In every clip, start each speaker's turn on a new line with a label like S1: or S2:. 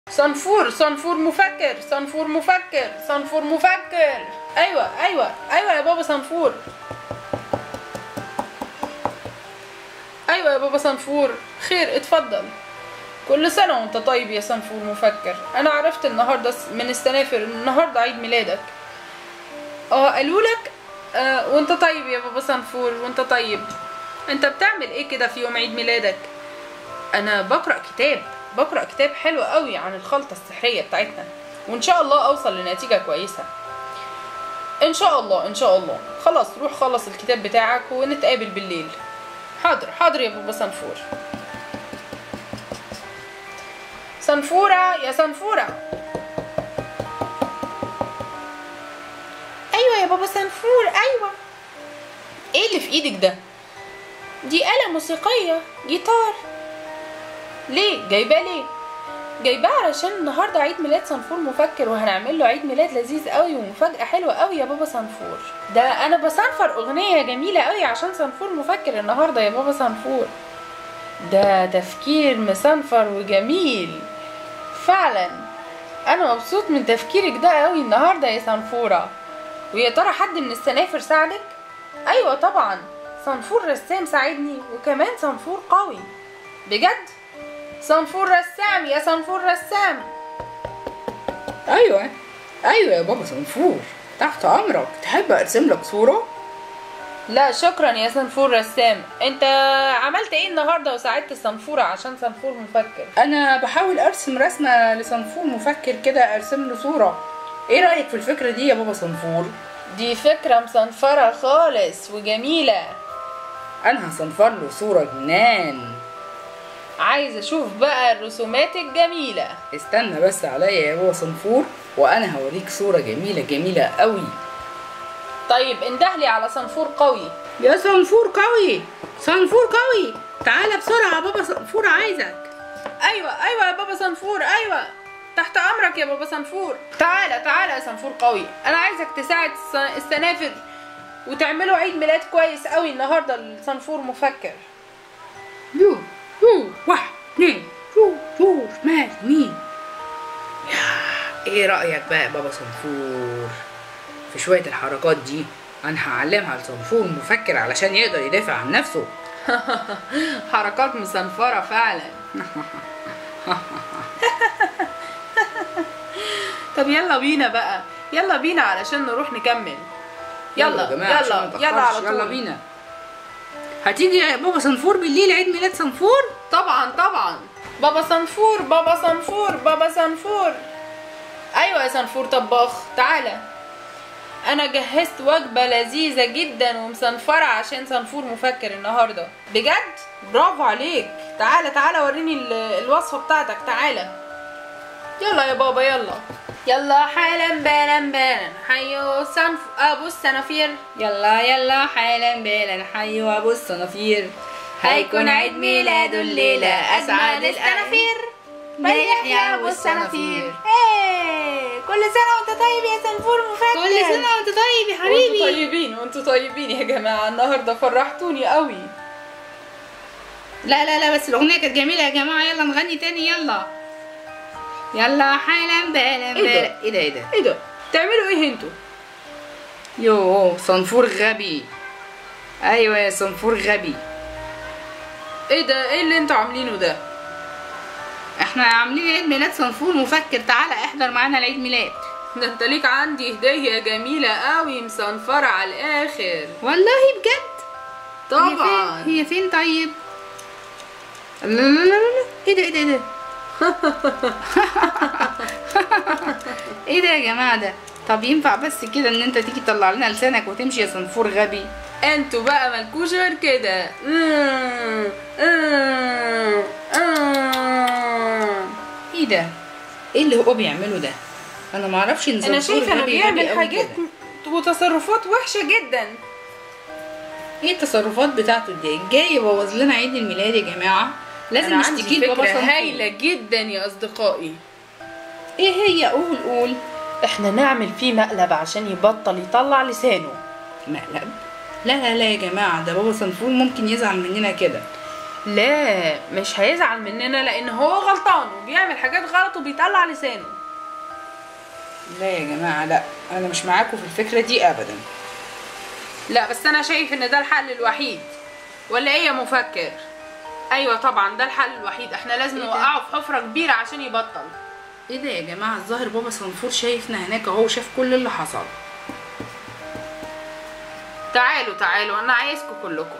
S1: صنفور صنفور مفكر صنفور مفكر صنفور مفكر ايوه ايوه ايوه يا بابا صنفور ايوه يا بابا صنفور خير اتفضل كل سنة وانت طيب يا صنفور مفكر انا عرفت النهاردة من السنافر إن النهاردة عيد ميلادك اه قالوا لك آه وانت طيب يا بابا صنفور وانت طيب انت بتعمل ايه كده في يوم عيد ميلادك انا بقرا كتاب بقرا كتاب حلو قوي عن الخلطه السحريه بتاعتنا وان شاء الله اوصل لنتيجه كويسه ان شاء الله ان شاء الله خلاص روح خلص الكتاب بتاعك ونتقابل بالليل حاضر حاضر يا بابا صنفور صنفوره يا صنفوره ايوه يا بابا صنفور ايوه ايه اللي في ايدك ده دي آلة موسيقية جيتار ليه جايباه ليه جايباه علشان النهارده عيد ميلاد صنفور مفكر وهنعمل له عيد ميلاد لذيذ قوي ومفاجأة حلوة قوي يا بابا صنفور ده انا بصنفر اغنية جميلة قوي عشان صنفور مفكر النهارده يا بابا صنفور ده تفكير مصنفر وجميل فعلا انا مبسوط من تفكيرك ده قوي النهارده يا صنفورة ويا ترى حد من السنافر ساعدك ايوه طبعا صنفور رسام ساعدني وكمان صنفور قوي بجد صنفور رسام يا صنفور رسام
S2: ايوه ايوه يا بابا صنفور تحت امرك تحب ارسم لك صوره
S1: لا شكرا يا صنفور رسام انت عملت ايه النهارده وساعدت صنفورة عشان صنفور مفكر
S2: انا بحاول ارسم رسمه لصنفور مفكر كده ارسم له صوره ايه رايك في الفكره دي يا بابا صنفور
S1: دي فكرة مصنفرة خالص وجميلة
S2: انا هصنفر له صوره جنان
S1: عايز اشوف بقى الرسومات الجميلة
S2: استنى بس عليا يا بابا صنفور وانا هوريك صوره جميله جميله قوي
S1: طيب اندهلي على صنفور قوي
S2: يا صنفور قوي صنفور قوي تعالى بسرعه بابا صنفور عايزك
S1: ايوه ايوه يا بابا صنفور ايوه تحت امرك يا بابا صنفور تعالى تعالى يا صنفور قوي انا عايزك تساعد الس- السنافر وتعملوا عيد ميلاد كويس قوي النهارده لصنفور مفكر
S2: يو يو واحد اتنين شو شو شمال يمين يا ايه رأيك بقى يا بابا صنفور في شوية الحركات دي انا هعلمها لصنفور مفكر علشان يقدر يدافع عن نفسه
S1: حركات مصنفرة فعلا طب يلا بينا بقى يلا بينا علشان نروح نكمل يلا
S2: يا جماعة عشان
S1: يلا
S2: ما
S1: يلا على
S2: نتأخرش،
S1: طول
S2: يلا بينا هتيجي يا بابا صنفور بالليل عيد ميلاد صنفور
S1: طبعا طبعا بابا صنفور بابا صنفور بابا صنفور ايوه يا صنفور طباخ تعالى انا جهزت وجبة لذيذة جدا ومصنفرة عشان صنفور مفكر النهاردة بجد برافو عليك تعالى تعالى وريني ال- الوصفة بتاعتك تعالى يلا يا بابا يلا يلا حالا بالا بالا حيو صنف ابو الصنافير
S2: يلا يلا حالا بالا حي ابو الصنافير
S1: هيكون عيد ميلاده الليلة أجمل الصنافير ريح يا أبو الصنافير إيه كل سنة وأنت طيب يا صنفور مفكر
S2: كل سنة وانت طيب يا
S1: وانتوا
S2: حبيبي
S1: طيبين وانتوا طيبين يا جماعة النهاردة فرحتوني قوي
S2: لا لا لا بس الأغنية كانت جميلة يا جماعة يلا نغني تاني يلا يلا حالا بالا
S1: إيه ده؟
S2: بالا ايه ده ايه ده
S1: ايه ده تعملوا ايه انتوا
S2: يوه صنفور غبي ايوه يا صنفور غبي
S1: ايه ده ايه اللي انتوا عاملينه ده
S2: احنا عاملين عيد ميلاد صنفور مفكر تعالى احضر معانا العيد ميلاد
S1: ده انت ليك عندي هدية جميلة قوي مصنفرة على الآخر
S2: والله بجد هي
S1: طبعا
S2: فين هي فين طيب لا لا لا لا لا. ايه ده ايه ده ايه ده ايه ده يا جماعه ده طب ينفع بس كده ان انت تيجي تطلع لنا لسانك وتمشي يا صنفور غبي
S1: انتوا بقى ملكوش غير كده مم، مم، مم.
S2: ايه ده ايه اللي هو بيعمله ده انا ما اعرفش ان
S1: انا
S2: صنفور
S1: شايفه انه
S2: غبي
S1: بيعمل
S2: غبي قوي
S1: حاجات
S2: كده.
S1: وتصرفات وحشه جدا
S2: ايه التصرفات بتاعته دي جاي يبوظ لنا عيد الميلاد يا جماعه لازم
S1: انا عندي
S2: نشتكي لبابا
S1: فكره
S2: صنفور
S1: هايله جدا يا اصدقائي
S2: ايه هي قول قول
S1: احنا نعمل فيه مقلب عشان يبطل يطلع لسانه
S2: مقلب لا لا لا يا جماعه ده بابا صنفور ممكن يزعل مننا كده
S1: لا مش هيزعل مننا لان هو غلطان وبيعمل حاجات غلط وبيطلع لسانه
S2: لا يا جماعه لا انا مش معاكم في الفكره دي ابدا
S1: لا بس انا شايف ان ده الحل الوحيد ولا ايه يا مفكر ايوه طبعا ده الحل الوحيد احنا لازم
S2: إيه ده؟
S1: نوقعه في حفره كبيره عشان يبطل
S2: ايه ده يا جماعه الظاهر بابا صنفور شايفنا هناك اهو شاف كل اللي حصل
S1: تعالوا تعالوا انا عايزكم كلكم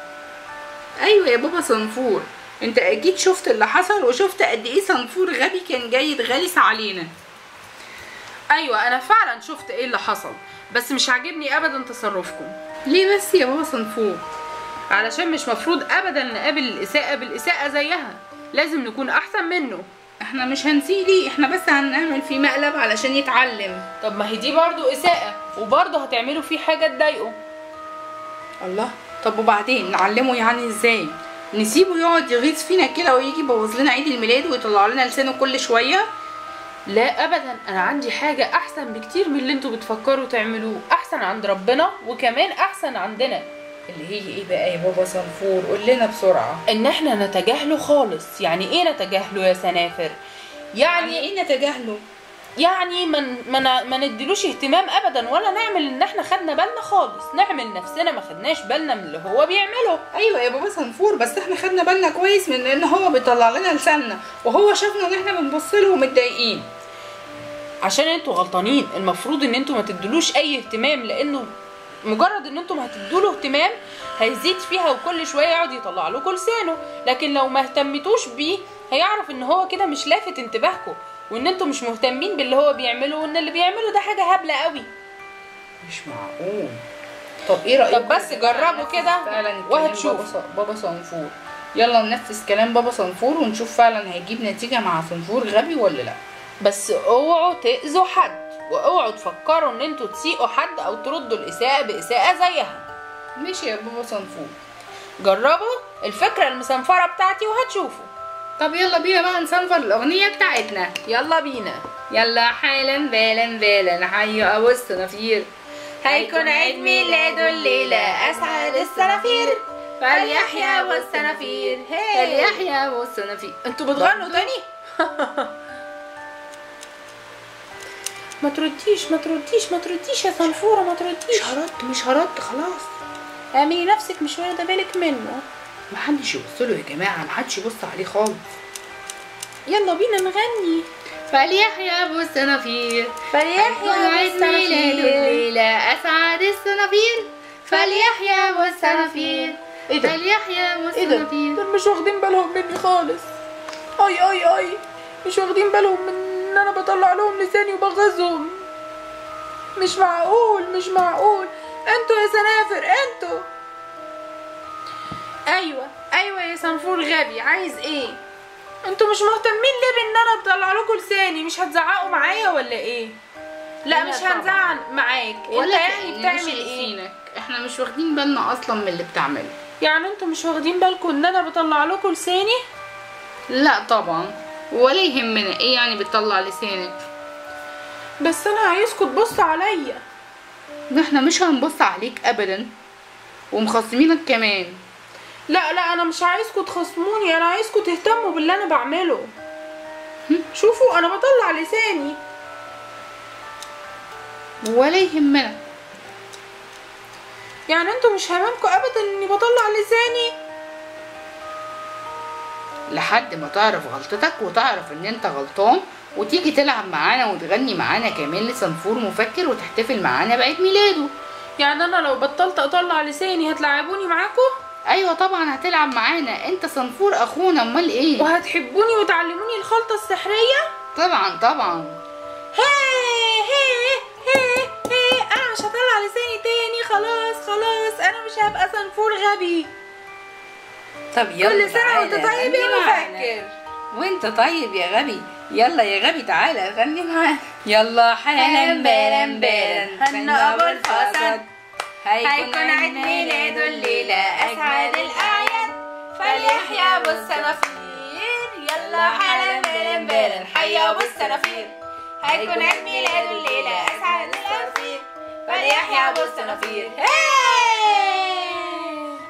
S2: ايوه يا بابا صنفور انت اكيد شفت اللي حصل وشفت قد ايه صنفور غبي كان جاي يتغلس علينا
S1: ايوه انا فعلا شفت ايه اللي حصل بس مش عاجبني ابدا تصرفكم
S2: ليه بس يا بابا صنفور
S1: علشان مش مفروض ابدا نقابل الاساءه بالاساءه زيها لازم نكون احسن منه
S2: احنا مش هنسيه ليه احنا بس هنعمل فيه مقلب علشان يتعلم
S1: طب ما هي دي برضو اساءه وبرضو هتعملوا فيه حاجه تضايقه
S2: الله طب وبعدين نعلمه يعني ازاي نسيبه يقعد يغيظ فينا كده ويجي يبوظ لنا عيد الميلاد ويطلع لنا لسانه كل شويه
S1: لا ابدا انا عندي حاجه احسن بكتير من اللي انتوا بتفكروا تعملوه احسن عند ربنا وكمان احسن عندنا
S2: اللي هي ايه بقى يا بابا صنفور قول لنا بسرعه
S1: ان احنا نتجاهله خالص يعني ايه نتجاهله يا سنافر
S2: يعني
S1: يعني
S2: ايه نتجاهله
S1: يعني ما ما ن- ما نديلوش اهتمام ابدا ولا نعمل ان احنا خدنا بالنا خالص نعمل نفسنا ما خدناش بالنا من اللي هو بيعمله
S2: ايوه يا بابا صنفور بس احنا خدنا بالنا كويس من ان هو بيطلع لنا لساننا وهو شافنا ان احنا بنبص له ومتضايقين
S1: عشان انتوا غلطانين المفروض ان انتوا ما تدلوش اي اهتمام لانه مجرد ان انتوا ما هتدوله اهتمام هيزيد فيها وكل شويه يقعد يطلع لكم لسانه لكن لو ما اهتمتوش بيه هيعرف ان هو كده مش لافت انتباهكم وان انتوا مش مهتمين باللي هو بيعمله وان اللي بيعمله ده حاجه هبله قوي
S2: مش معقول طب ايه رايكم
S1: طب بس
S2: يا جماعة
S1: جربوا
S2: ننفذ
S1: كده
S2: فعلا الكلام
S1: وهتشوف.
S2: بابا ص- بابا صنفور يلا ننفذ كلام بابا صنفور ونشوف فعلا هيجيب نتيجه مع صنفور غبي ولا لا
S1: بس اوعوا تاذوا حد واوعوا تفكروا ان انتوا تسيئوا حد او تردوا الاساءه باساءه زيها
S2: ماشي يا بابا صنفور
S1: جربوا الفكره المسنفره بتاعتي وهتشوفوا
S2: طب يلا بينا بقى نصنفر الاغنيه بتاعتنا
S1: يلا بينا
S2: يلا حالا بالا بالا حي ابو الصنافير
S1: هيكون عيد ميلاده الليلة أسعد الصنافير فليحيى أبو الصنافير هي
S2: فليحيى ابو الصنافير
S1: انتوا بتغنوا تاني؟ ما ترديش ما ترديش ما ترديش يا صنفورة ما ترديش
S2: مش هرد مش هرد خلاص
S1: اعملي نفسك مش واخدة بالك منه
S2: محدش يبص له يا جماعه محدش يبص عليه خالص
S1: يلا بينا نغني
S2: فليحيى ابو الصنافير
S1: فليحيى أبو
S2: عيد ميلاده
S1: الصنافير
S2: الليلة أسعد الصنافير فليحيى أبو الصنافير
S1: ايه ده؟
S2: فليحيى أبو
S1: ايه ده؟
S2: الصنافير
S1: دول مش واخدين بالهم مني خالص اي اي اي مش واخدين بالهم من ان انا بطلع لهم لساني وبغزهم مش معقول مش معقول انتوا يا سنافر انتوا ايوه ايوه يا صنفور غبي عايز ايه انتوا مش مهتمين ليه بان انا بطلع لكم لساني مش هتزعقوا معايا ولا ايه لا
S2: لا
S1: مش
S2: طبعا.
S1: هنزعل معاك انت
S2: ولا
S1: يعني
S2: كأننا
S1: بتعمل ايه
S2: شايفينك احنا مش واخدين بالنا اصلا من اللي بتعمله
S1: يعني انتوا مش واخدين بالكم ان انا بطلع لكم لساني
S2: لا طبعا ولا يهمنا ايه يعني بتطلع لسانك
S1: بس انا عايزكم تبصوا عليا
S2: احنا مش هنبص عليك ابدا ومخصمينك كمان
S1: لا لا انا مش عايزكم تخصموني انا عايزكم تهتموا باللي انا بعمله شوفوا انا بطلع لساني
S2: ولا يهمنا
S1: يعني انتوا مش هاممكم ابدا اني بطلع لساني
S2: لحد ما تعرف غلطتك وتعرف ان انت غلطان وتيجي تلعب معانا وتغني معانا كمان لصنفور مفكر وتحتفل معانا بعيد ميلاده
S1: يعني انا لو بطلت اطلع لساني هتلعبوني معاكم
S2: ايوه طبعا هتلعب معانا انت صنفور اخونا امال ايه
S1: وهتحبوني وتعلموني الخلطه السحريه
S2: طبعا طبعا
S1: هي هي هي هي انا مش هطلع لساني تاني خلاص خلاص انا مش هبقى صنفور غبي
S2: طب
S1: كل سنه وانت طيب يا مفكر
S2: وانت طيب يا غبي يلا يا غبي تعالى غني معانا يلا حالا بالا بالا
S1: هنا أبو الفسد.
S2: هيكون عيد ميلاده الليلة أجمل الأعياد
S1: فليحيى ابو الصنافير يلا حالا بالا بالا حي ابو الصنافير هيكون عيد ميلاده الليله اسعد الصنافير فليحيى ابو الصنافير انا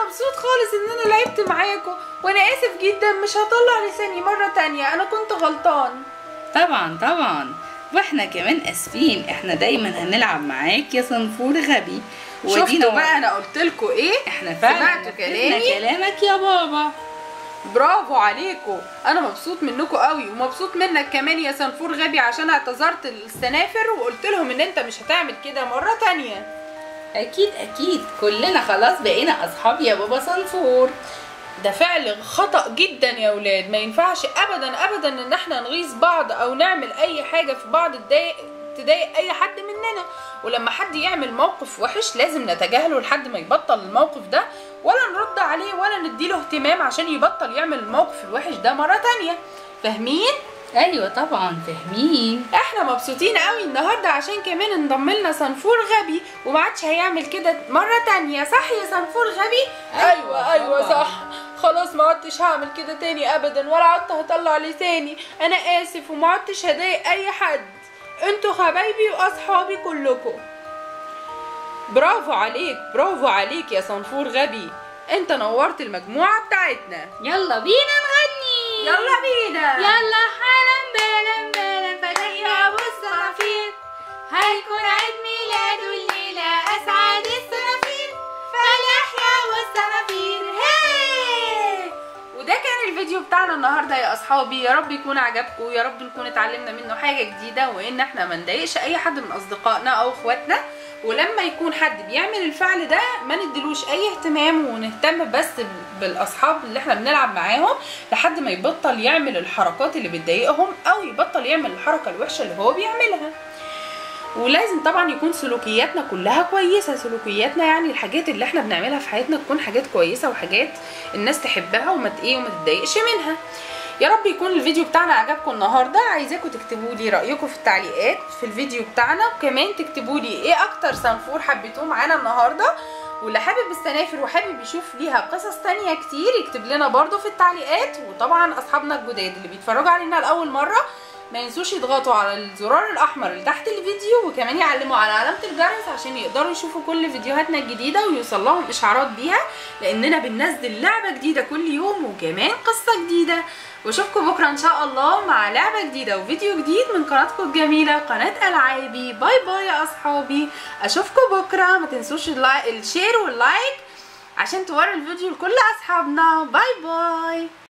S1: مبسوط خالص ان انا لعبت معاكم وانا اسف جدا مش هطلع لساني مرة تانية انا كنت غلطان
S2: طبعا طبعا واحنا كمان اسفين احنا دايما هنلعب معاك يا صنفور غبي
S1: شفتوا بقى انا قلت لكم ايه
S2: احنا فعلا
S1: سمعتوا
S2: نفذنا
S1: كلامي
S2: كلامك يا بابا
S1: برافو عليكم انا مبسوط منكم قوي ومبسوط منك كمان يا صنفور غبي عشان اعتذرت للسنافر وقلت لهم ان انت مش هتعمل كده مرة تانية
S2: اكيد اكيد كلنا خلاص بقينا اصحاب يا بابا صنفور
S1: ده فعل خطأ جدا يا ولاد ما ينفعش ابدا ابدا ان احنا نغيظ بعض او نعمل اي حاجة في بعض تضايق تضايق اي حد مننا ولما حد يعمل موقف وحش لازم نتجاهله لحد ما يبطل الموقف ده ولا نرد عليه ولا نديله اهتمام عشان يبطل يعمل الموقف الوحش ده مرة تانية فاهمين؟
S2: ايوه طبعا فاهمين
S1: احنا مبسوطين قوي النهارده عشان كمان انضم لنا صنفور غبي وما عادش هيعمل كده مره تانية صح يا صنفور غبي
S2: أيوة
S1: ايوه
S2: طبعاً.
S1: صح خلاص ما عدتش هعمل كده تاني ابدا ولا عدت هطلع لساني انا اسف وما عدتش هضايق اي حد انتوا حبايبي واصحابي كلكم برافو عليك برافو عليك يا صنفور غبي انت نورت المجموعه بتاعتنا
S2: يلا بينا نغني
S1: يلا بينا
S2: يلا حالا بالا بالا فتح يا ابو الصنافير هيكون عيد ميلاده الليلة اسعد الصنافير فتح يا ابو الصنافير هي
S1: وده كان الفيديو بتاعنا النهارده يا اصحابي يا رب يكون عجبكم يا رب نكون اتعلمنا منه حاجه جديده وان احنا ما نضايقش اي حد من اصدقائنا او اخواتنا ولما يكون حد بيعمل الفعل ده ما نديلوش اي اهتمام ونهتم بس بالاصحاب اللي احنا بنلعب معاهم لحد ما يبطل يعمل الحركات اللي بتضايقهم او يبطل يعمل الحركه الوحشه اللي هو بيعملها ولازم طبعا يكون سلوكياتنا كلها كويسه سلوكياتنا يعني الحاجات اللي احنا بنعملها في حياتنا تكون حاجات كويسه وحاجات الناس تحبها وما ت- ايه وما تتضايقش منها يا رب يكون الفيديو بتاعنا عجبكم النهارده عايزاكم تكتبوا لي رايكم في التعليقات في الفيديو بتاعنا وكمان تكتبوا لي ايه اكتر صنفور حبيتوه معانا النهارده واللي حابب السنافر وحابب يشوف ليها قصص تانية كتير يكتب لنا برضو في التعليقات وطبعا اصحابنا الجداد اللي بيتفرجوا علينا لاول مره ما ينسوش يضغطوا على الزرار الاحمر اللي تحت الفيديو وكمان يعلموا على علامه الجرس عشان يقدروا يشوفوا كل فيديوهاتنا الجديده ويوصل لهم اشعارات بيها لاننا بننزل لعبه جديده كل يوم وكمان قصه جديده واشوفكم بكره ان شاء الله مع لعبه جديده وفيديو جديد من قناتكم الجميله قناه العابي باي باي يا اصحابي اشوفكم بكره ما تنسوش اللاي- الشير واللايك عشان توروا الفيديو لكل اصحابنا باي باي